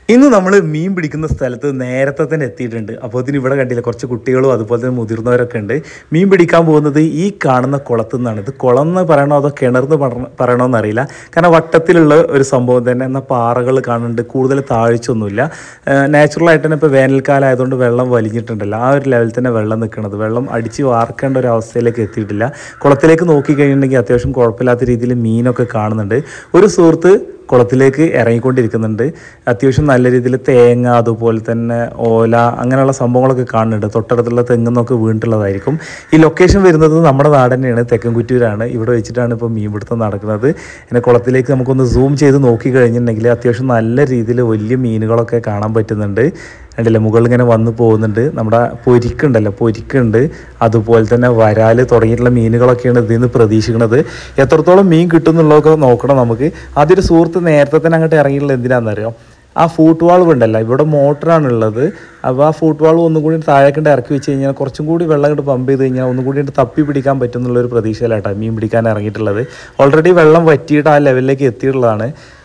ഇന്ന് നമ്മൾ മീൻ പിടിക്കുന്ന സ്ഥലത്ത് നേരത്തെ തന്നെ എത്തിയിട്ടുണ്ട് അപ്പോൾ ഇതിന് ഇവിടെ കണ്ടില്ല കുറച്ച് കുട്ടികളും അതുപോലെ തന്നെ മുതിർന്നവരൊക്കെ ഉണ്ട് മീൻ പിടിക്കാൻ പോകുന്നത് ഈ കാണുന്ന കുളത്തു നിന്നാണ് ഇത് കുളം എന്ന് പറയണോ അതോ കിണർന്ന് പറയണോ എന്നറിയില്ല കാരണം വട്ടത്തിലുള്ള ഒരു സംഭവം തന്നെ എന്നാൽ പാറകൾ കാണുന്നുണ്ട് കൂടുതൽ താഴ്ചയൊന്നുമില്ല നാച്ചുറലായിട്ട് തന്നെ ഇപ്പോൾ വേനൽക്കാലം ആയതുകൊണ്ട് വെള്ളം വലിഞ്ഞിട്ടുണ്ടല്ലോ ആ ഒരു ലെവലിൽ തന്നെ വെള്ളം നിൽക്കുന്നത് വെള്ളം അടിച്ച് വാർക്കേണ്ട ഒരു അവസ്ഥയിലേക്ക് എത്തിയിട്ടില്ല കുളത്തിലേക്ക് നോക്കി കഴിഞ്ഞിട്ടുണ്ടെങ്കിൽ അത്യാവശ്യം കുഴപ്പമില്ലാത്ത രീതിയിൽ മീനൊക്കെ കാണുന്നുണ്ട് ഒരു സുഹൃത്ത് കുളത്തിലേക്ക് ഇറങ്ങിക്കൊണ്ടിരിക്കുന്നുണ്ട് അത്യാവശ്യം നല്ല രീതിയിൽ തേങ്ങ അതുപോലെ തന്നെ ഓല അങ്ങനെയുള്ള സംഭവങ്ങളൊക്കെ കാണുന്നുണ്ട് തൊട്ടടുത്തുള്ള തെങ്ങുന്നൊക്കെ വീണിട്ടുള്ളതായിരിക്കും ഈ ലൊക്കേഷൻ വരുന്നത് നമ്മുടെ നാട് തന്നെയാണ് തെക്കൻകുറ്റൂരാണ് ഇവിടെ വെച്ചിട്ടാണ് ഇപ്പോൾ മീൻപിടുത്തം നടക്കുന്നത് പിന്നെ കുളത്തിലേക്ക് നമുക്കൊന്ന് സൂം ചെയ്ത് നോക്കി കഴിഞ്ഞിട്ടുണ്ടെങ്കിൽ അത്യാവശ്യം നല്ല രീതിയിൽ വലിയ മീനുകളൊക്കെ കാണാൻ പറ്റുന്നുണ്ട് കണ്ടില്ലേ മുകളിൽ ഇങ്ങനെ വന്ന് പോകുന്നുണ്ട് നമ്മുടെ പൊരിക്കുണ്ടല്ലോ പൊരിക്കുണ്ട് അതുപോലെ തന്നെ വരാല് തുടങ്ങിയിട്ടുള്ള മീനുകളൊക്കെയാണ് ഇതിൽ നിന്ന് പ്രതീക്ഷിക്കുന്നത് എത്രത്തോളം മീൻ കിട്ടും എന്നുള്ളതൊക്കെ നോക്കണം നമുക്ക് ആദ്യം ഒരു സുഹൃത്ത് നേരത്തെ തന്നെ അങ്ങോട്ട് ഇറങ്ങിയിട്ടുള്ളത് എന്തിനാണെന്നറിയോ ആ ഫൂട്ട് വാൾവ് ഉണ്ടല്ലോ ഇവിടെ മോട്ടറാണ് ഉള്ളത് അപ്പോൾ ആ ഫൂട്ട് വാൾവ് ഒന്നും കൂടി താഴേക്കൊണ്ട് ഇറക്കി വെച്ച് കഴിഞ്ഞാൽ കുറച്ചും കൂടി വെള്ളം ഇങ്ങോട്ട് പമ്പ് ചെയ്ത് കഴിഞ്ഞാൽ ഒന്നും കൂടി തപ്പി പിടിക്കാൻ പറ്റും എന്നുള്ളൊരു പ്രതീക്ഷയിലാട്ടോ മീൻ പിടിക്കാൻ ഇറങ്ങിയിട്ടുള്ളത് ഓൾറെഡി വെള്ളം വറ്റിയിട്ട് ആ ലെവലിലേക്ക് എത്തിയിട്ടുള്ളതാണ്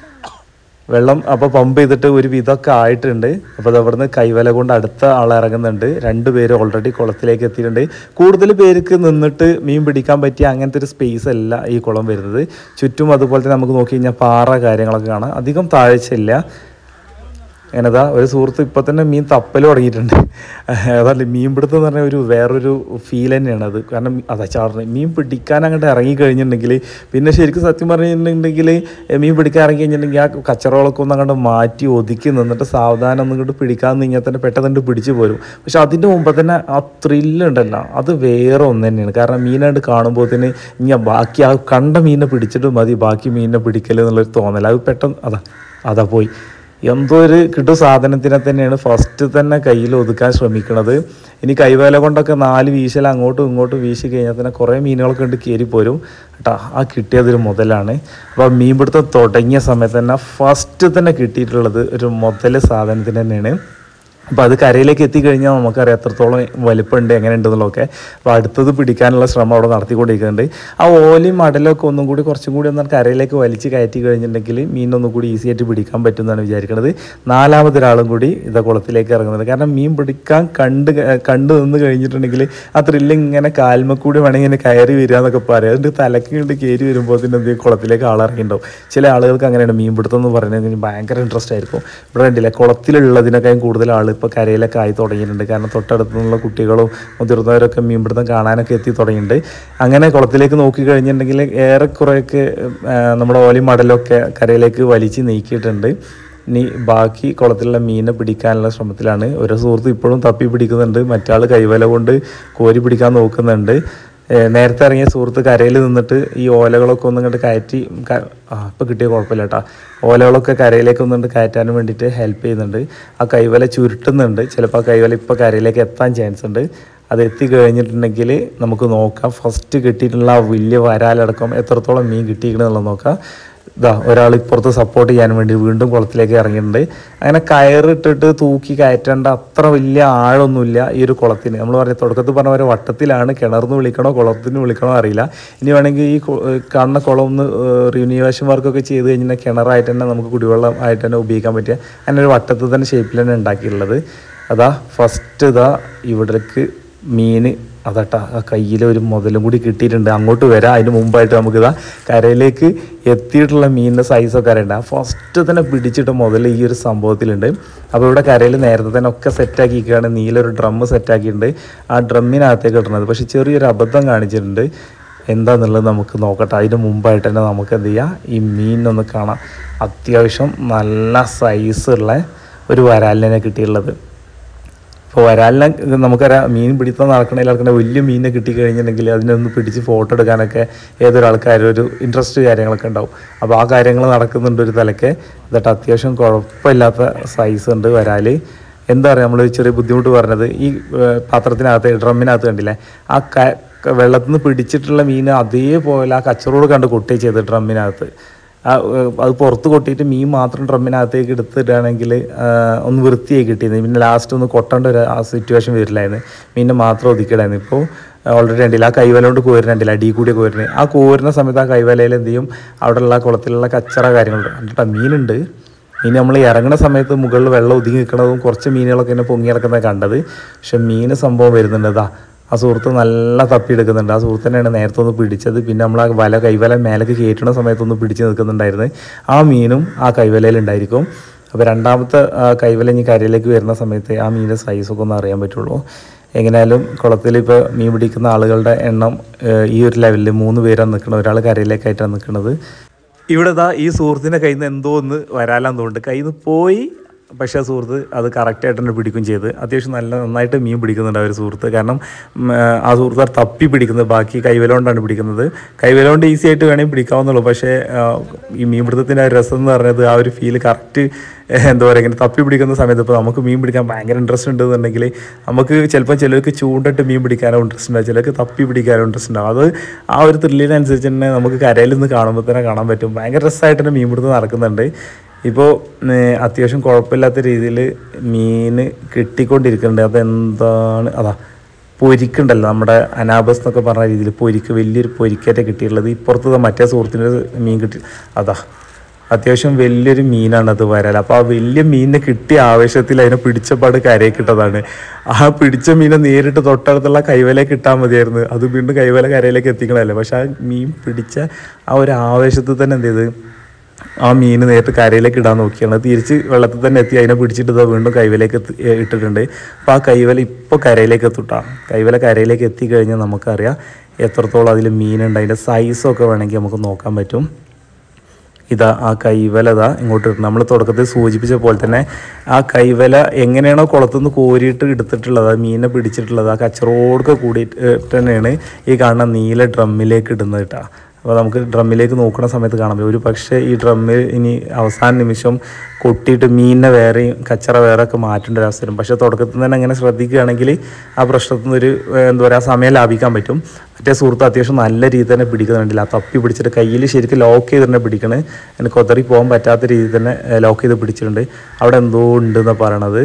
വെള്ളം അപ്പോൾ പമ്പ് ചെയ്തിട്ട് ഒരു വിധമൊക്കെ ആയിട്ടുണ്ട് അപ്പോൾ അത് അവിടുന്ന് കൈവല കൊണ്ട് അടുത്ത ആൾ ഇറങ്ങുന്നുണ്ട് രണ്ട് പേര് ഓൾറെഡി കുളത്തിലേക്ക് എത്തിയിട്ടുണ്ട് കൂടുതൽ പേർക്ക് നിന്നിട്ട് മീൻ പിടിക്കാൻ പറ്റിയ അങ്ങനത്തെ ഒരു സ്പേസ് അല്ല ഈ കുളം വരുന്നത് ചുറ്റും അതുപോലെ തന്നെ നമുക്ക് നോക്കി കഴിഞ്ഞാൽ പാറ കാര്യങ്ങളൊക്കെ കാണാം അധികം താഴ്ചയില്ല അങ്ങനെതാ ഒരു സുഹൃത്ത് ഇപ്പം തന്നെ മീൻ തപ്പൽ തുടങ്ങിയിട്ടുണ്ട് അതല്ല മീൻ പിടുത്തം എന്ന് പറഞ്ഞാൽ ഒരു വേറൊരു ഫീൽ തന്നെയാണ് അത് കാരണം അതാ ചാറിന് മീൻ പിടിക്കാൻ അങ്ങോട്ട് ഇറങ്ങി കഴിഞ്ഞിട്ടുണ്ടെങ്കിൽ പിന്നെ ശരിക്കും സത്യം പറഞ്ഞിട്ടുണ്ടെങ്കിൽ മീൻ പിടിക്കാൻ ഇറങ്ങി കഴിഞ്ഞിട്ടുണ്ടെങ്കിൽ ആ കച്ചറകളൊക്കെ ഒന്ന് അങ്ങോട്ട് മാറ്റി ഒതുക്കി നിന്നിട്ട് സാവധാനം ഒന്നും ഇങ്ങോട്ട് പിടിക്കാൻ കഴിഞ്ഞാൽ തന്നെ പെട്ടെന്ന് പിടിച്ചു പോരും പക്ഷെ അതിൻ്റെ മുമ്പ് തന്നെ ആ ത്രില്ലുണ്ടല്ലോ അത് വേറെ ഒന്ന് തന്നെയാണ് കാരണം മീനായിട്ട് കാണുമ്പോൾ തന്നെ ഇനി ബാക്കി ആ കണ്ട മീനിനെ പിടിച്ചിട്ട് മതി ബാക്കി മീനിനെ പിടിക്കൽ എന്നുള്ളൊരു തോന്നൽ അത് പെട്ടെന്ന് അതാ അതാ പോയി എന്തോ ഒരു കിട്ടു സാധനത്തിനെ തന്നെയാണ് ഫസ്റ്റ് തന്നെ കയ്യിൽ ഒതുക്കാൻ ശ്രമിക്കുന്നത് ഇനി കൈവേല കൊണ്ടൊക്കെ നാല് വീശൽ അങ്ങോട്ടും ഇങ്ങോട്ടും വീശി കഴിഞ്ഞാൽ തന്നെ കുറേ മീനുകളൊക്കെ ഉണ്ട് കയറിപ്പോരും കേട്ടോ ആ കിട്ടിയതൊരു മുതലാണ് അപ്പോൾ മീൻപിടുത്തം തുടങ്ങിയ സമയത്ത് തന്നെ ഫസ്റ്റ് തന്നെ കിട്ടിയിട്ടുള്ളത് ഒരു മുതൽ സാധനത്തിന് തന്നെയാണ് അപ്പോൾ അത് കരയിലേക്ക് എത്തിക്കഴിഞ്ഞാൽ നമുക്കറിയാം എത്രത്തോളം വലിപ്പമുണ്ട് എങ്ങനെ ഉണ്ടെന്നുള്ളതൊക്കെ അപ്പോൾ അടുത്തത് പിടിക്കാനുള്ള ശ്രമം അവിടെ നടത്തിക്കൊണ്ടിരിക്കുന്നുണ്ട് ആ ഓലയും മടലൊക്കെ ഒന്നും കൂടി കുറച്ചും കൂടി ഒന്ന് കരയിലേക്ക് വലിച്ച് കയറ്റി കഴിഞ്ഞിട്ടുണ്ടെങ്കിൽ മീനൊന്നും കൂടി ഈസി ആയിട്ട് പിടിക്കാൻ പറ്റും എന്നാണ് വിചാരിക്കുന്നത് നാലാമതൊരാളും കൂടി ഇതാ കുളത്തിലേക്ക് ഇറങ്ങുന്നത് കാരണം മീൻ പിടിക്കാൻ കണ്ട് കണ്ടു നിന്ന് കഴിഞ്ഞിട്ടുണ്ടെങ്കിൽ ആ ത്രില്ല് ഇങ്ങനെ കാൽമക്കൂടി വേണമെങ്കിൽ ഇങ്ങനെ കയറി വരിക എന്നൊക്കെ പറയാം അതിൻ്റെ തലക്ക് കണ്ട് കയറി വരുമ്പോൾ തന്നെ എന്തെങ്കിലും കുളത്തിലേക്ക് ആളിറങ്ങിയിട്ടുണ്ടാവും ചില ആളുകൾക്ക് അങ്ങനെയാണ് മീൻ പിടുത്തം എന്ന് പറയുന്നത് ഭയങ്കര ഇൻട്രസ്റ്റ് ആയിരിക്കും ഇവിടെ കണ്ടില്ലേ കുളത്തിലുള്ളതിനേക്കാളും കൂടുതൽ ആൾ ഇപ്പോൾ കരയിലൊക്കെ ആയി തുടങ്ങിയിട്ടുണ്ട് കാരണം തൊട്ടടുത്ത് നിന്നുള്ള കുട്ടികളും മുതിർന്നവരൊക്കെ മീൻപിടുത്തം കാണാനൊക്കെ എത്തി തുടങ്ങിയിട്ടുണ്ട് അങ്ങനെ കുളത്തിലേക്ക് നോക്കി കഴിഞ്ഞിട്ടുണ്ടെങ്കിൽ ഏറെക്കുറെയൊക്കെ ആ, നമ്മുടെ ഓലി മടലൊക്കെ കരയിലേക്ക് വലിച്ച് നീക്കിയിട്ടുണ്ട് ഇനി ബാക്കി കുളത്തിലുള്ള മീനെ പിടിക്കാനുള്ള ശ്രമത്തിലാണ് ഒരു സുഹൃത്ത് ഇപ്പോഴും തപ്പി പിടിക്കുന്നുണ്ട് മറ്റാൾ കൈവല കൊണ്ട് കോരി പിടിക്കാൻ നോക്കുന്നുണ്ട് ഏഹ് നേരത്തെ ഇറങ്ങിയ സുഹൃത്ത് കരയിൽ നിന്നിട്ട് ഈ ഓലകളൊക്കെ ഒന്നും ഇങ്ങോട്ട് കയറ്റി ക- ആ ഇപ്പം കിട്ടിയ കുഴപ്പമില്ല കേട്ടോ ഓലകളൊക്കെ കരയിലേക്ക് ഒന്നുകൊണ്ട് കയറ്റാനും വേണ്ടിയിട്ട് ഹെൽപ്പ് ചെയ്യുന്നുണ്ട് ആ കൈവല ചുരുട്ടുന്നുണ്ട് ചിലപ്പോൾ ആ കൈവല ഇപ്പോൾ കരയിലേക്ക് എത്താൻ ചാൻസ് ഉണ്ട് അത് എത്തി കഴിഞ്ഞിട്ടുണ്ടെങ്കിൽ നമുക്ക് നോക്കാം ഫസ്റ്റ് കിട്ടിയിട്ടുള്ള ആ വലിയ വരാലടക്കം എത്രത്തോളം മീൻ കിട്ടിയിരിക്കണമെന്നുള്ളത് നോക്കാം ഇതാ ഒരാൾ ഇപ്പുറത്ത് സപ്പോർട്ട് ചെയ്യാൻ വേണ്ടി വീണ്ടും കുളത്തിലേക്ക് ഇറങ്ങിയിട്ടുണ്ട് അങ്ങനെ കയറിട്ടിട്ട് തൂക്കി കയറ്റേണ്ട അത്ര വലിയ ആഴമൊന്നുമില്ല ഈ ഒരു കുളത്തിന് നമ്മൾ പറഞ്ഞ തുടക്കത്തിൽ പറഞ്ഞ പോലെ വട്ടത്തിലാണ് കിണർന്ന് വിളിക്കണോ കുളത്തിന് വിളിക്കണോ അറിയില്ല ഇനി വേണമെങ്കിൽ ഈ കു- ഏഹ് കാണുന്ന കുളം ഒന്ന് റിന്യൂവേഷൻ വർക്കൊക്കെ ചെയ്ത് കഴിഞ്ഞാൽ കിണറായിട്ട് തന്നെ നമുക്ക് കുടിവെള്ളം ആയിട്ട് തന്നെ ഉപയോഗിക്കാൻ പറ്റിയ അങ്ങനെ ഒരു വട്ടത്തിൽ തന്നെ ഷേപ്പിൽ തന്നെ ഉണ്ടാക്കിയിട്ടുള്ളത് അതാ ഫസ്റ്റ് ഇതാ ഇവിടേക്ക് മീൻ അതട്ടാ ആ കയ്യിൽ ഒരു മുതലും കൂടി കിട്ടിയിട്ടുണ്ട് അങ്ങോട്ട് വരാം അതിന് മുമ്പായിട്ട് നമുക്കിതാ കരയിലേക്ക് എത്തിയിട്ടുള്ള മീനിൻ്റെ സൈസൊക്കെ അറിയണ്ട ഫസ്റ്റ് തന്നെ പിടിച്ചിട്ട് മുതൽ ഈ ഒരു സംഭവത്തിലുണ്ട് അപ്പോൾ ഇവിടെ കരയിൽ നേരത്തെ തന്നെ ഒക്കെ സെറ്റാക്കിയിരിക്കുകയാണ് നീലൊരു ഡ്രം സെറ്റാക്കിയിട്ടുണ്ട് ആ ഡ്രമ്മിനകത്തേക്ക് ഇടുന്നത് പക്ഷേ ചെറിയൊരു അബദ്ധം കാണിച്ചിട്ടുണ്ട് എന്താന്നുള്ളത് നമുക്ക് നോക്കട്ടെ അതിന് മുമ്പായിട്ട് തന്നെ നമുക്ക് എന്ത് ചെയ്യാം ഈ മീനൊന്ന് കാണാം അത്യാവശ്യം നല്ല സൈസുള്ള ഒരു വരാലിനെ കിട്ടിയുള്ളത് ഇപ്പോൾ വരാലിനെ നമുക്കറിയാം മീൻ പിടിത്തം നടക്കണതിൽ നടക്കുന്ന വലിയ മീനിനെ കിട്ടിക്കഴിഞ്ഞിട്ടുണ്ടെങ്കിൽ അതിനൊന്ന് പിടിച്ച് ഫോട്ടോ എടുക്കാനൊക്കെ ഏതൊരാൾക്കാരും ഒരു ഇൻട്രസ്റ്റ് കാര്യങ്ങളൊക്കെ ഉണ്ടാവും അപ്പോൾ ആ കാര്യങ്ങൾ നടക്കുന്നുണ്ട് ഒരു തലക്ക് എന്നിട്ട് അത്യാവശ്യം കുഴപ്പമില്ലാത്ത സൈസ് ഉണ്ട് വരാൽ എന്താ പറയുക നമ്മൾ ചെറിയ ബുദ്ധിമുട്ട് പറഞ്ഞത് ഈ ഏഹ്, പാത്രത്തിനകത്ത് ഡ്രമ്മിനകത്ത് കണ്ടില്ലേ ആ ക ക- വെള്ളത്തിൽ നിന്ന് പിടിച്ചിട്ടുള്ള മീൻ അതേപോലെ ആ കച്ചറോട് കണ്ട് കൊട്ടുകയും ചെയ്ത് ഡ്രമ്മിനകത്ത് ആ ഏഹ്, അത് പുറത്ത് കൊട്ടിയിട്ട് മീൻ മാത്രം ഡ്രമ്മിനകത്തേക്ക് എടുത്തിടുകയാണെങ്കിൽ ഒന്ന് വൃത്തിയായി കിട്ടിയിരുന്നു പിന്നെ ലാസ്റ്റ് ഒന്ന് കൊട്ടേണ്ട ഒരു ആ സിറ്റുവേഷൻ വരില്ലായിരുന്നു മീനിനെ മാത്രം ഒതുക്കിയിടായിരുന്നു ഇപ്പോൾ ഓൾറെഡി കണ്ടില്ല ആ കൈവല കൊണ്ട് കോരുന്നുണ്ടില്ല അടി കൂടിയ കോരുന്നത് ആ കോരുന്ന സമയത്ത് ആ കൈവലയിൽ എന്ത് ചെയ്യും അവിടെയുള്ള കുളത്തിലുള്ള കച്ചറ കാര്യങ്ങളുണ്ട് കണ്ടിട്ടാ മീനുണ്ട് ഇനി നമ്മൾ ഇറങ്ങുന്ന സമയത്ത് മുകളിൽ വെള്ളം ഒതുങ്ങി നിൽക്കുന്നതും കുറച്ച് മീനുകളൊക്കെ ഇങ്ങനെ പൊങ്ങി കിടക്കുന്നത് കണ്ടത് പക്ഷെ മീൻ സംഭവം വരുന്നുണ്ട് ഇതാ ആ സുഹൃത്ത് നല്ല തപ്പിയെടുക്കുന്നുണ്ട് ആ സുഹൃത്ത് തന്നെയാണ് നേരത്തെ ഒന്ന് പിടിച്ചത് പിന്നെ നമ്മൾ ആ വല കൈവല മേലേക്ക് കയറ്റുന്ന സമയത്തൊന്ന് പിടിച്ച് നിൽക്കുന്നുണ്ടായിരുന്നു ആ മീനും ആ കൈവലയിൽ ഉണ്ടായിരിക്കും അപ്പോൾ രണ്ടാമത്തെ ആ, കൈവല ഇനി കരയിലേക്ക് വരുന്ന സമയത്ത് ആ മീനിൻ്റെ സൈസൊക്കെ ഒന്ന് അറിയാൻ പറ്റുള്ളൂ എങ്ങനെയായാലും കുളത്തിൽ ഇപ്പോൾ മീൻ പിടിക്കുന്ന ആളുകളുടെ എണ്ണം ഏഹ്, ഈ ഒരു ലെവലിൽ മൂന്ന് പേരാണ് നിൽക്കുന്നത് ഒരാൾ കരയിലേക്കായിട്ടാണ് നിൽക്കുന്നത് ഇവിടെ ദാ ഈ സുഹൃത്തിൻ്റെ കയ്യിൽ നിന്ന് എന്തോ ഒന്ന് വരാലാന്ന് തോന്നുന്നുണ്ട് കയ്യിൽ നിന്ന് പോയി പക്ഷേ ആ സുഹൃത്ത് അത് കറക്റ്റായിട്ട് തന്നെ പിടിക്കും ചെയ്ത് അത്യാവശ്യം നല്ല നന്നായിട്ട് മീൻ പിടിക്കുന്നുണ്ട് ആ ഒരു സുഹൃത്ത് കാരണം ഉം, ആ സുഹൃത്ത് അത് തപ്പി പിടിക്കുന്നത് ബാക്കി കൈവല കൊണ്ടാണ് പിടിക്കുന്നത് കൈവല കൊണ്ട് ഈസി ആയിട്ട് വേണമെങ്കിൽ പിടിക്കാവുന്നുള്ളൂ പക്ഷേ ആ, ഈ മീൻ പിടുത്തത്തിൻ്റെ ആ ഒരു രസം എന്ന് പറയുന്നത് ആ ഒരു ഫീൽ കറക്റ്റ് എന്താ പറയുക ഇങ്ങനെ തപ്പി പിടിക്കുന്ന സമയത്ത് ഇപ്പോൾ നമുക്ക് മീൻ പിടിക്കാൻ ഭയങ്കര ഇൻട്രസ്റ്റ് ഉണ്ടെന്നുണ്ടെങ്കിൽ നമുക്ക് ചിലപ്പോൾ ചിലർക്ക് ചൂണ്ടിട്ട് മീൻ പിടിക്കാനോ ഇൻട്രസ്റ്റ് ഉണ്ടാവും ചിലർക്ക് തപ്പി പിടിക്കാനോ ഇൻട്രസ്റ്റ് ഉണ്ടാവും അത് ആ ഒരു ത്രില്ലിനനുസരിച്ച് തന്നെ നമുക്ക് കരയിൽ നിന്ന് കാണുമ്പോൾ തന്നെ കാണാൻ പറ്റും ഭയങ്കര രസമായിട്ട് തന്നെ മീൻ പിടുത്തം നടക്കുന്നുണ്ട് ഇപ്പോൾ അത്യാവശ്യം കുഴപ്പമില്ലാത്ത രീതിയിൽ മീൻ കിട്ടിക്കൊണ്ടിരിക്കുന്നുണ്ട് അതെന്താണ് അതാ പൊരിക്കുണ്ടല്ലോ നമ്മുടെ അനാബസ് എന്നൊക്കെ പറഞ്ഞ രീതിയിൽ പൊരിക്ക് വലിയൊരു പൊരിക്കറ്റ കിട്ടിയിട്ടുള്ളത് ഇപ്പുറത്ത് ദാ മറ്റേ സുഹൃത്തിൻ്റെ മീൻ കിട്ടി അതാ അത്യാവശ്യം വലിയൊരു മീനാണ് അത് വരാൽ അപ്പോൾ ആ വലിയ മീനിനെ കിട്ടിയ ആവേശത്തിൽ അതിനെ പിടിച്ചപാട് കരയിൽ കിട്ടതാണ് ആ പിടിച്ച മീനെ നേരിട്ട് തൊട്ടടുത്തുള്ള കൈവലേക്ക് ഇട്ടാൽ മതിയായിരുന്നു അത് വീണ്ടും കൈവല കരയിലേക്ക് എത്തിക്കണമല്ലേ പക്ഷെ ആ മീൻ പിടിച്ച ആ ഒരു ആവേശത്തിൽ തന്നെ എന്ത് ചെയ്ത് ആ മീൻ നേരിട്ട് കരയിലേക്ക് ഇടാൻ നോക്കിയാണ് തിരിച്ച് വെള്ളത്തിൽ തന്നെ എത്തി അതിനെ പിടിച്ചിട്ട് ഇതാ വീണ്ടും കൈവലേക്ക് എത്തി- ഏ, ഇട്ടിട്ടുണ്ട് അപ്പോൾ ആ കൈവല ഇപ്പോൾ കരയിലേക്ക് എത്തിട്ടാ കൈവല കരയിലേക്ക് എത്തിക്കഴിഞ്ഞാൽ നമുക്കറിയാം എത്രത്തോളം അതിൽ മീനുണ്ട് അതിൻ്റെ സൈസൊക്കെ വേണമെങ്കിൽ നമുക്ക് നോക്കാൻ പറ്റും ഇതാ ആ കൈവല ഇതാ ഇങ്ങോട്ട് ഇടുന്നത് നമ്മൾ തുടക്കത്തിൽ സൂചിപ്പിച്ച പോലെ തന്നെ ആ കൈവല എങ്ങനെയാണോ കുളത്തുനിന്ന് കോരിയിട്ട് എടുത്തിട്ടുള്ളത് ആ മീനെ പിടിച്ചിട്ടുള്ളത് ആ കച്ചറോടൊക്കെ കൂടിയിട്ട് തന്നെയാണ് ഈ കാണുന്ന നീല ഡ്രമ്മിലേക്ക് ഇടുന്നത് കേട്ടോ അപ്പോൾ നമുക്ക് ഡ്രമ്മിലേക്ക് നോക്കുന്ന സമയത്ത് കാണാൻ പറ്റും ഒരു പക്ഷേ ഈ ഡ്രമ്മിൽ ഇനി അവസാന നിമിഷം കൊട്ടിയിട്ട് മീനിനെ വേറെയും കച്ചറ വേറെ ഒക്കെ മാറ്റേണ്ട ഒരു അവസ്ഥ വരും പക്ഷേ തുടക്കത്തിൽ തന്നെ അങ്ങനെ ശ്രദ്ധിക്കുകയാണെങ്കിൽ ആ പ്രശ്നത്തിൽ നിന്ന് ഒരു ഏഹ്, എന്താ പറയുക സമയം ലാഭിക്കാൻ പറ്റും മറ്റേ സുഹൃത്ത് അത്യാവശ്യം നല്ല രീതിയിൽ തന്നെ പിടിക്കുന്നുണ്ടല്ല ആ തപ്പി പിടിച്ചിട്ട് കയ്യിൽ ശരിക്കും ലോക്ക് ചെയ്ത് തന്നെ പിടിക്കണ് അതിന് കൊതറി പോകാൻ പറ്റാത്ത രീതിയിൽ തന്നെ ലോക്ക് ചെയ്ത് പിടിച്ചിട്ടുണ്ട് അവിടെ എന്തോ ഉണ്ടെന്നാണ് പറയണത്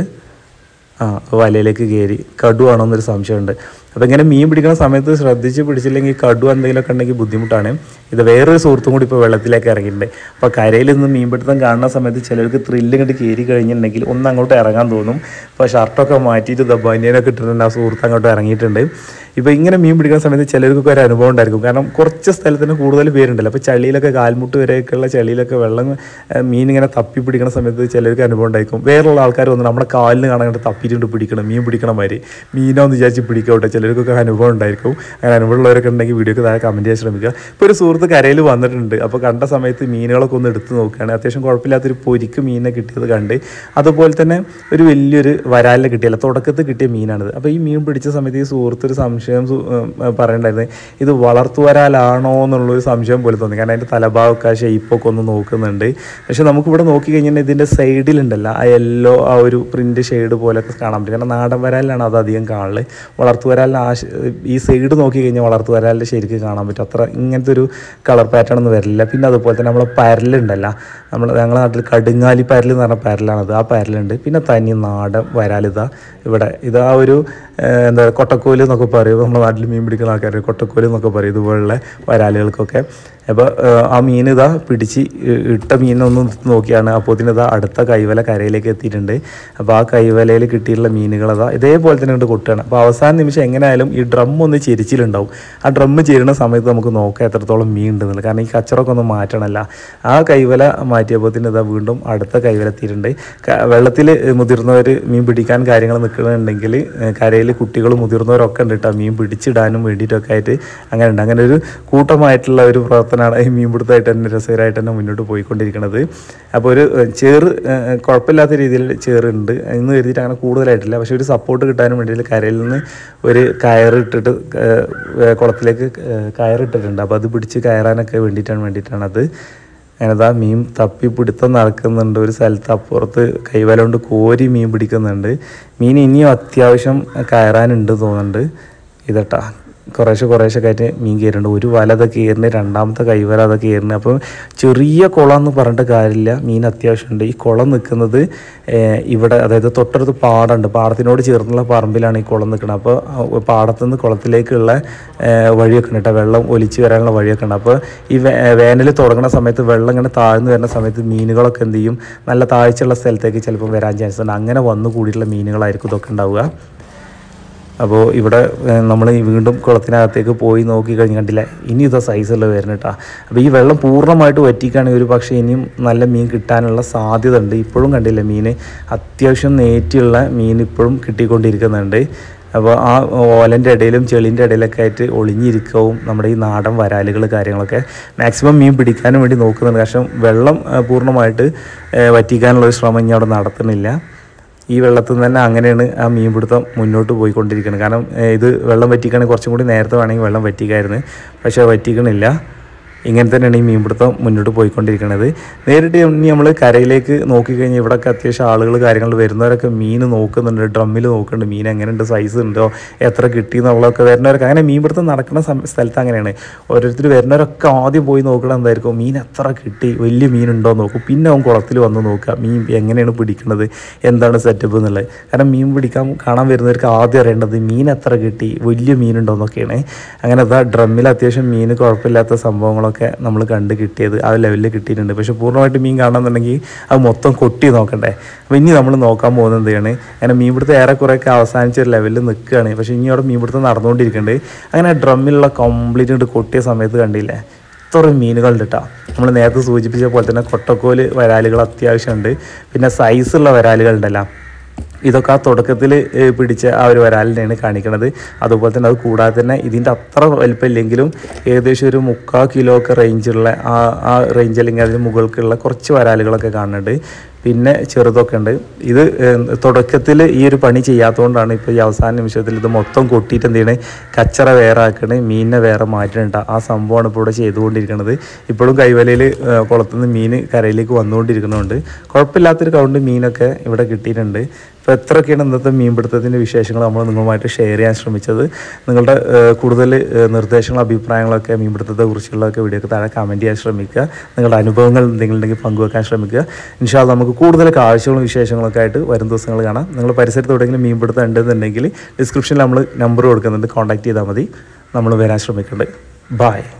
ആ വലയിലേക്ക് കയറി കടുവാണോ എന്നൊരു സംശയമുണ്ട് അപ്പോൾ ഇങ്ങനെ മീൻ പിടിക്കുന്ന സമയത്ത് ശ്രദ്ധിച്ച് പിടിച്ചില്ലെങ്കിൽ കടുവ എന്തെങ്കിലുമൊക്കെ ഉണ്ടെങ്കിൽ ബുദ്ധിമുട്ടാണ് ഇത് വേറൊരു സുഹൃത്തും കൂടി ഇപ്പോൾ വെള്ളത്തിലേക്ക് ഇറങ്ങിയിട്ടുണ്ട് അപ്പോൾ കരയിൽ നിന്ന് മീൻ പിടുത്തം കാണുന്ന സമയത്ത് ചിലർക്ക് ത്രില്ല് ഇങ്ങോട്ട് കയറി കഴിഞ്ഞിട്ടുണ്ടെങ്കിൽ ഒന്ന് അങ്ങോട്ട് ഇറങ്ങാൻ തോന്നും അപ്പോൾ ഷർട്ടൊക്കെ മാറ്റിയിട്ട് ദബാനിയനൊക്കെ ഇട്ടിട്ടുണ്ട് ആ സുഹൃത്ത് അങ്ങോട്ട് ഇറങ്ങിയിട്ടുണ്ട് ഇപ്പോൾ ഇങ്ങനെ മീൻ പിടിക്കുന്ന സമയത്ത് ചിലർക്കൊക്കെ ഒരു അനുഭവം ഉണ്ടായിരിക്കും കാരണം കുറച്ച് സ്ഥലത്തിന് കൂടുതൽ പേരുണ്ടല്ലോ അപ്പോൾ ചളിയിലൊക്കെ കാൽമുട്ട് വരെയൊക്കെയുള്ള ചളിയിലൊക്കെ വെള്ളം ഏഹ്, മീൻ ഇങ്ങനെ തപ്പി പിടിക്കുന്ന സമയത്ത് ചിലർക്ക് അനുഭവം ഉണ്ടായിരിക്കും വേറെയുള്ള ആൾക്കാർ വന്ന് നമ്മുടെ കാലിന് കാണാൻ തപ്പിയിട്ടുണ്ട് പിടിക്കണം മീൻ പിടിക്കണ മാതിരി മീനോ എന്ന് വിചാരിച്ച് പിടിക്കട്ടെ ചിലർക്കൊക്കെ അനുഭവം ഉണ്ടായിരിക്കും അങ്ങനെ അനുഭവമുള്ളവരൊക്കെ ഉണ്ടെങ്കിൽ വീഡിയോക്ക് താഴെ കമൻറ്റ് ചെയ്യാൻ ശ്രമിക്കുക ഇപ്പോൾ ഒരു സുഹൃത്ത് കരയിൽ വന്നിട്ടുണ്ട് അപ്പോൾ കണ്ട സമയത്ത് മീനുകളൊക്കെ ഒന്ന് എടുത്ത് നോക്കുകയാണ് അത്യാവശ്യം കുഴപ്പമില്ലാത്തൊരു പൊരിക്ക് മീനെ കിട്ടിയത് കണ്ട് അതുപോലെ തന്നെ ഒരു വലിയൊരു വരാലിനെ കിട്ടിയല്ല തുടക്കത്തിൽ കിട്ടിയ മീനാണിത് അപ്പോൾ ഈ മീൻ പിടിച്ച സമയത്ത് ഈ സുഹൃത്ത് ഒരു സംശയം സു- ഏഹ് പറയണ്ടായിരുന്നു ഇത് വളർത്തു വരാലാണോ എന്നുള്ളൊരു സംശയം പോലെ തോന്നി കാരണം അതിൻ്റെ തലഭാഗമൊക്കെ ആ ഷെയ്പ്പൊക്കെ ഒന്ന് നോക്കുന്നുണ്ട് പക്ഷെ നമുക്കിവിടെ നോക്കി കഴിഞ്ഞാൽ ഇതിൻ്റെ സൈഡിലുണ്ടല്ലോ ആ യെല്ലോ ആ ഒരു പ്രിൻ്റ് ഷെയ്ഡ് പോലെയൊക്കെ കാണാൻ പറ്റും കാരണം നാടൻ വരാലിലാണ് അത് അധികം കാണല് വളർത്തു വരാലിന് ആ ഷ- ഈ സൈഡ് നോക്കി കഴിഞ്ഞാൽ വളർത്തു വരാലിൻ്റെ ശരിക്കും കാണാൻ പറ്റും അത്ര ഇങ്ങനത്തെ ഒരു കളർ പാറ്റേൺ ഒന്നും വരില്ല പിന്നെ അതുപോലെ തന്നെ നമ്മളെ പരലുണ്ടല്ലോ നമ്മൾ ഞങ്ങളുടെ നാട്ടിൽ കടുങ്ങാലി പരൽ എന്ന് പറഞ്ഞ പരലാണത് ആ പരലുണ്ട് പിന്നെ തനി നാടൻ വരാലിതാ ഇവിടെ ഇത് ആ ഒരു ഏഹ്, എന്താ പറയുക കൊട്ടക്കോല് എന്നൊക്കെ പറയും നമ്മുടെ നാട്ടിൽ മീൻ പിടിക്കുന്ന ആൾക്കാർ കൊട്ടക്കോല് എന്നൊക്കെ പറയും ഇതുപോലുള്ള വരാലുകൾക്കൊക്കെ അപ്പോൾ ആ മീൻ ഇതാ പിടിച്ച് ഇ- ഇട്ട മീനൊന്നും നോക്കിയാണ് അപ്പോൾ ഇതാ അടുത്ത കൈവല കരയിലേക്ക് എത്തിയിട്ടുണ്ട് അപ്പോൾ ആ കൈവലയിൽ കിട്ടിയിട്ടുള്ള മീനുകളതാ ഇതേപോലെ തന്നെ കൊണ്ട് കൊട്ടുകയാണ് അപ്പോൾ അവസാന നിമിഷം എങ്ങനെയായാലും ഈ ഡ്രം ഒന്ന് ചെരിച്ചിലുണ്ടാവും ആ ഡ്രം ചേരുന്ന സമയത്ത് നമുക്ക് നോക്കാം എത്രത്തോളം മീൻ ഉണ്ടെന്നുള്ളത് കാരണം ഈ കച്ചറൊക്കെ ഒന്ന് മാറ്റണമല്ല ആ കൈവല മാറ്റിയപ്പോൾ തന്നെ ഇതാ വീണ്ടും അടുത്ത കൈവല എത്തിയിട്ടുണ്ട് വെള്ളത്തിൽ മുതിർന്നവർ മീൻ പിടിക്കാൻ കാര്യങ്ങൾ നിൽക്കുന്നുണ്ടെങ്കിൽ കരയിൽ കുട്ടികൾ മുതിർന്നവരൊക്കെ ഉണ്ട് കേട്ടോ മീൻ പിടിച്ചിടാനും വേണ്ടിയിട്ടൊക്കെ ആയിട്ട് അങ്ങനെ ഉണ്ട് അങ്ങനെ ഒരു കൂട്ടമായിട്ടുള്ള ഒരു പ്രവർത്തനമാണ് ഈ മീൻപിടുത്തമായിട്ട് തന്നെ രസകരമായിട്ട് തന്നെ മുന്നോട്ട് പോയിക്കൊണ്ടിരിക്കുന്നത് അപ്പോൾ ഒരു ഏഹ്, ചേറ് ഏഹ്, കുഴപ്പമില്ലാത്ത രീതിയിൽ ചേറുണ്ട് എന്ന് കരുതിയിട്ട് അങ്ങനെ കൂടുതലായിട്ടില്ല പക്ഷേ ഒരു സപ്പോർട്ട് കിട്ടാനും വേണ്ടിയിട്ട് കരയിൽ നിന്ന് ഒരു കയറിട്ടിട്ട് ഏഹ്, ഏഹ്, കുളത്തിലേക്ക് ഏഹ്, കയറിട്ടിട്ടുണ്ട് അപ്പോൾ അത് പിടിച്ച് കയറാനൊക്കെ വേണ്ടിയിട്ടാണ് വേണ്ടിയിട്ടാണ് അത് അങ്ങനെതാ മീൻ തപ്പി പിടുത്തം നടക്കുന്നുണ്ട് ഒരു സ്ഥലത്ത് അപ്പുറത്ത് കൈവല കൊണ്ട് കോരി മീൻ പിടിക്കുന്നുണ്ട് മീൻ ഇനിയും അത്യാവശ്യം കയറാനുണ്ട് തോന്നുന്നുണ്ട് ഇതട്ടാ കുറേശ്ശെ കുറേശ്ശെ ആയിട്ട് മീൻ കയറുന്നുണ്ട് ഒരു വല അതൊക്കെ കയറുന്നത് രണ്ടാമത്തെ കൈവല അതൊക്കെ കയറുന്നത് അപ്പം ചെറിയ കുളം എന്ന് പറഞ്ഞിട്ട് കാര്യമില്ല മീൻ അത്യാവശ്യമുണ്ട് ഈ കുളം നിൽക്കുന്നത് ഏഹ്, ഇവിടെ അതായത് തൊട്ടടുത്ത് പാടമുണ്ട് പാടത്തിനോട് ചേർന്നുള്ള പറമ്പിലാണ് ഈ കുളം നിൽക്കുന്നത് അപ്പോൾ ആ പാടത്തു നിന്ന് കുളത്തിലേക്കുള്ള ഏഹ്, വഴിയൊക്കെ ഉണ്ട് കേട്ടോ വെള്ളം ഒലിച്ച് വരാനുള്ള വഴിയൊക്കെ ഉണ്ട് അപ്പോൾ ഈ വേ- വേനൽ തുടങ്ങുന്ന സമയത്ത് വെള്ളം ഇങ്ങനെ താഴ്ന്നു വരുന്ന സമയത്ത് മീനുകളൊക്കെ എന്ത് ചെയ്യും നല്ല താഴ്ചയുള്ള സ്ഥലത്തേക്ക് ചിലപ്പോൾ വരാൻ ചാൻസ് ഉണ്ട് അങ്ങനെ വന്നു കൂടിയിട്ടുള്ള മീനുകളായിരിക്കും ഇതൊക്കെ ഉണ്ടാവുക അപ്പോൾ ഇവിടെ നമ്മൾ വീണ്ടും കുളത്തിനകത്തേക്ക് പോയി നോക്കി കഴിഞ്ഞ് കണ്ടില്ല ഇനി ഇതാ സൈസുള്ള വരുന്നത് കേട്ടോ അപ്പോൾ ഈ വെള്ളം പൂർണ്ണമായിട്ട് വറ്റിക്കുകയാണെങ്കിൽ ഒരു പക്ഷേ ഇനിയും നല്ല മീൻ കിട്ടാനുള്ള സാധ്യത ഉണ്ട് ഇപ്പോഴും കണ്ടില്ല മീൻ അത്യാവശ്യം നേറ്റിയുള്ള മീൻ ഇപ്പോഴും കിട്ടിക്കൊണ്ടിരിക്കുന്നുണ്ട് അപ്പോൾ ആ ഓലൻ്റെ ഇടയിലും ചെളിൻ്റെ ഇടയിലൊക്കെ ആയിട്ട് ഒളിഞ്ഞിരിക്കവും നമ്മുടെ ഈ നാടൻ വരാലുകൾ കാര്യങ്ങളൊക്കെ മാക്സിമം മീൻ പിടിക്കാനും വേണ്ടി നോക്കുന്നുണ്ട് പക്ഷേ വെള്ളം ആ, പൂർണ്ണമായിട്ട് ആ, വറ്റിക്കാനുള്ള ഒരു ശ്രമം ഇനി അവിടെ നടത്തുന്നില്ല ഈ വെള്ളത്തിൽ നിന്ന് തന്നെ അങ്ങനെയാണ് ആ മീൻപിടുത്തം മുന്നോട്ട് പോയിക്കൊണ്ടിരിക്കുന്നത് കാരണം ഏഹ്, ഇത് വെള്ളം വറ്റിക്കുകയാണെങ്കിൽ കുറച്ചും കൂടി നേരത്തെ വേണമെങ്കിൽ വെള്ളം വറ്റിക്കായിരുന്നു പക്ഷേ വറ്റിക്കണില്ല ഇങ്ങനെ തന്നെയാണ് ഈ മീൻപിടുത്തം മുന്നോട്ട് പോയിക്കൊണ്ടിരിക്കുന്നത് നേരിട്ട് ഇനി നമ്മൾ കരയിലേക്ക് നോക്കിക്കഴിഞ്ഞാൽ ഇവിടെയൊക്കെ അത്യാവശ്യം ആളുകൾ കാര്യങ്ങൾ വരുന്നവരൊക്കെ മീൻ നോക്കുന്നുണ്ട് ഡ്രമ്മിൽ നോക്കുന്നുണ്ട് മീൻ എങ്ങനെയുണ്ട് സൈസ് ഉണ്ടോ എത്ര കിട്ടി എന്നുള്ളതൊക്കെ വരുന്നവരൊക്കെ അങ്ങനെ മീൻപിടുത്തം നടക്കുന്ന സം- സ്ഥലത്ത് അങ്ങനെയാണ് ഓരോരുത്തർ വരുന്നവരൊക്കെ ആദ്യം പോയി നോക്കണം എന്തായിരിക്കും മീൻ എത്ര കിട്ടി വലിയ മീനുണ്ടോ എന്ന് നോക്കും പിന്നെ അവൻ കുളത്തിൽ വന്ന് നോക്കുക മീൻ എങ്ങനെയാണ് പിടിക്കുന്നത് എന്താണ് സെറ്റപ്പ് എന്നുള്ളത് കാരണം മീൻ പിടിക്കാൻ കാണാൻ വരുന്നവർക്ക് ആദ്യം അറിയേണ്ടത് മീൻ എത്ര കിട്ടി വലിയ മീനുണ്ടോ എന്നൊക്കെയാണ് അങ്ങനെ അതാ ഡ്രമ്മിൽ അത്യാവശ്യം മീൻ കുഴപ്പമില്ലാത്ത സംഭവങ്ങളൊക്കെ നമ്മൾ കണ്ട് കിട്ടിയത് ആ ലെവലിൽ കിട്ടിയിട്ടുണ്ട് പക്ഷെ പൂർണ്ണമായിട്ട് മീൻ കാണണമെന്നുണ്ടെങ്കിൽ അത് മൊത്തം കൊട്ടി നോക്കണ്ടേ അപ്പോൾ ഇനി നമ്മൾ നോക്കാൻ പോകുന്നത് എന്താണ് അങ്ങനെ മീൻപിടുത്തം ഏറെക്കുറെയൊക്കെ അവസാനിച്ച ഒരു ലെവലിൽ നിൽക്കുകയാണ് പക്ഷേ ഇനി അവിടെ മീൻപിടുത്തം നടന്നുകൊണ്ടിരിക്കുന്നുണ്ട് അങ്ങനെ ഡ്രമ്മിലുള്ള കംപ്ലീറ്റ് ഇങ്ങോട്ട് കൊട്ടിയ സമയത്ത് കണ്ടില്ലേ ഇത്രയും മീനുകളുണ്ട് കേട്ടോ നമ്മൾ നേരത്തെ സൂചിപ്പിച്ച പോലെ തന്നെ കൊട്ടക്കോല് വരാലുകൾ അത്യാവശ്യമുണ്ട് പിന്നെ സൈസുള്ള വരാലുകളുണ്ടല്ലോ ഇതൊക്കെ ആ തുടക്കത്തിൽ പിടിച്ച ആ ഒരു വരാലിനെയാണ് കാണിക്കുന്നത് അതുപോലെ തന്നെ അത് കൂടാതെ തന്നെ ഇതിൻ്റെ അത്ര വലിപ്പമില്ലെങ്കിലും ഏകദേശം ഒരു മുക്കാൽ കിലോ ഒക്കെ റേഞ്ചുള്ള ആ ആ റേഞ്ച് അല്ലെങ്കിൽ അതിന് മുകൾക്കുള്ള കുറച്ച് വരാലുകളൊക്കെ കാണുന്നുണ്ട് പിന്നെ ചെറുതൊക്കെ ഉണ്ട് ഇത് തുടക്കത്തിൽ ഈ ഒരു പണി ചെയ്യാത്തതുകൊണ്ടാണ് ഇപ്പോൾ ഈ അവസാന നിമിഷത്തിൽ ഇത് മൊത്തം കൊട്ടിയിട്ട് എന്ത് ചെയ്യണേ കച്ചറ വേറെ ആക്കണേ മീനിനെ വേറെ മാറ്റണുണ്ട് ആ സംഭവമാണ് ഇപ്പോൾ ഇവിടെ ചെയ്തുകൊണ്ടിരിക്കുന്നത് ഇപ്പോഴും കൈവലയിൽ കുളത്തുനിന്ന് മീൻ കരയിലേക്ക് വന്നുകൊണ്ടിരിക്കുന്നുണ്ട് കുഴപ്പമില്ലാത്തൊരു കൗണ്ട് മീനൊക്കെ ഇവിടെ കിട്ടിയിട്ടുണ്ട് അപ്പോൾ എത്രയൊക്കെയാണ് ഇന്നത്തെ മീൻപിടുത്തത്തിൻ്റെ വിശേഷങ്ങൾ നമ്മൾ നിങ്ങളുമായിട്ട് ഷെയർ ചെയ്യാൻ ശ്രമിച്ചത് നിങ്ങളുടെ ഏഹ്, കൂടുതൽ ഏഹ്, നിർദ്ദേശങ്ങളും അഭിപ്രായങ്ങളൊക്കെ മീൻപിടുത്തത്തെ കുറിച്ചുള്ളതൊക്കെ വീഡിയോക്ക് താഴെ കമൻറ്റ് ചെയ്യാൻ ശ്രമിക്കുക നിങ്ങളുടെ അനുഭവങ്ങൾ എന്തെങ്കിലും ഉണ്ടെങ്കിൽ പങ്കുവെക്കാൻ ശ്രമിക്കുക ഇൻഷാല് നമുക്ക് കൂടുതൽ കാഴ്ചകളും വിശേഷങ്ങളൊക്കെ ആയിട്ട് വരും ദിവസങ്ങൾ കാണാം നിങ്ങൾ പരിസരത്ത് എവിടെയെങ്കിലും മീൻപിടുത്തം ഉണ്ടെന്നുണ്ടെങ്കിൽ ഡിസ്ക്രിപ്ഷനിൽ നമ്മൾ നമ്പർ കൊടുക്കുന്നുണ്ട് കോൺടാക്ട് ചെയ്താൽ മതി നമ്മൾ വരാൻ ശ്രമിക്കുന്നുണ്ട് ബായ്